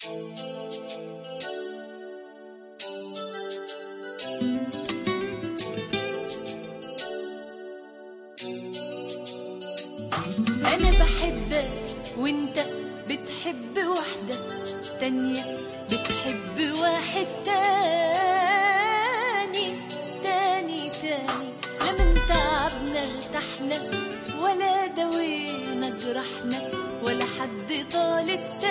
أنا بحبك وأنت بتحب واحدة تانية بتحب واحد تاني تاني تاني لا من تعبنا ارتحنا ولا دوينا جرحنا ولا حد طال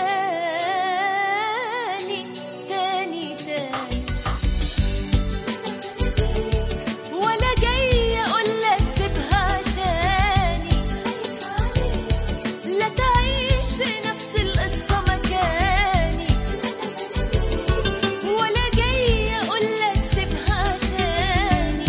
التاني تاني تاني ولا جاي اقولك سيبها عشاني لا تعيش في نفس القصة مكاني ولا جاي اقولك سيبها عشاني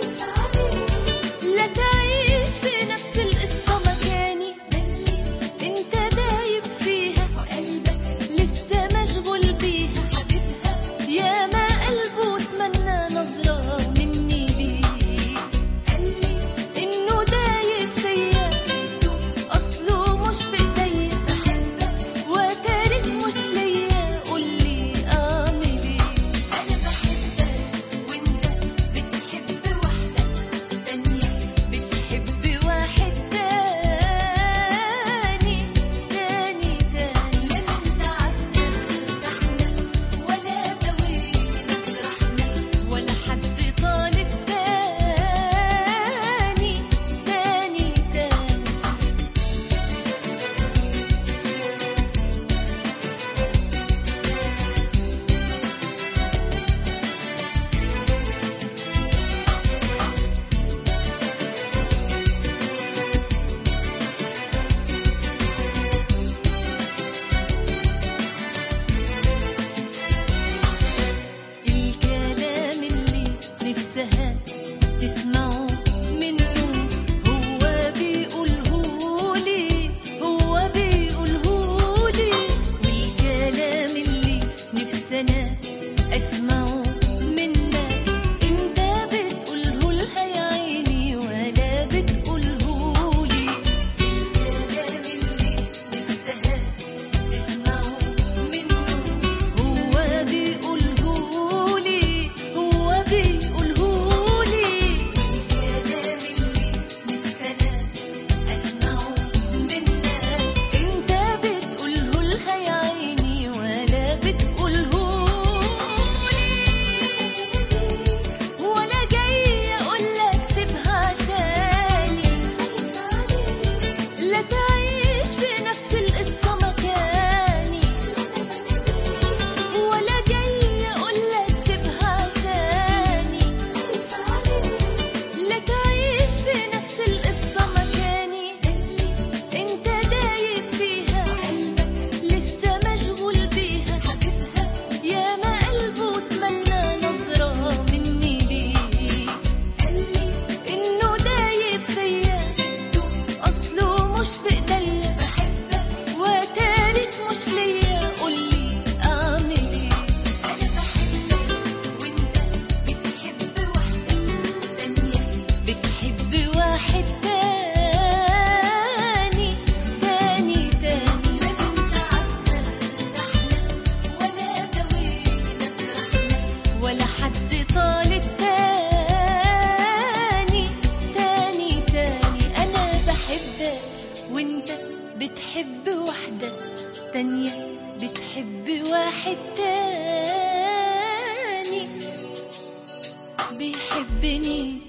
لا تعيش في نفس القصة مكاني انت دايب فيها وقلبك لسه مشغول بيها يا ما قلبه اتمنى نظرة مني ليه انه دايب فيا اصله مش بايديا وتارك مش ليا قولي اعمل ايه انا بحبك وانت بتحب واحدة تانية بتحب واحد تاني تاني تاني لا من تعبنا ارتحنا ولا دوينا جرحنا ولا حد طال التاني تاني تاني الكلام اللي نفسها تسمعه منه هو بيقولهولي هو بيقولهولي والكلام اللي نفسنا اسمعه منك انت بتقوله لها يا عيني ولا بتقولهولي الكلام اللي نفسها تسمعه منه هو بيقولهولي هو بيقولهولي الكلام اللي نفسنا اسمعه منك انت بتقوله لها يا عيني ولا بتقولهولي ولا جاي اقولك سيبها عشاني لا تعيش في نفس القصة مكاني ولا جاي اقولك سيبها عشاني لا تعيش في نفس القصة مكاني انت دايب فيها قلبك لسه مشغول بيها يا ما قلبه اتمنى نظرة مني ليه انه دايب فيا اصله مش بايديا وتارك مش ليا قولي اعمل ايه انا بحبك وانت بتحب واحدة تانية بتحب واحد تاني تاني تاني لا من تعبنا ارتحنا ولا دوينا جرحنا ولا حد طال التاني تاني تاني انا بحبك وانت بتحب واحدة تانية بتحب واحد تاني بيحبني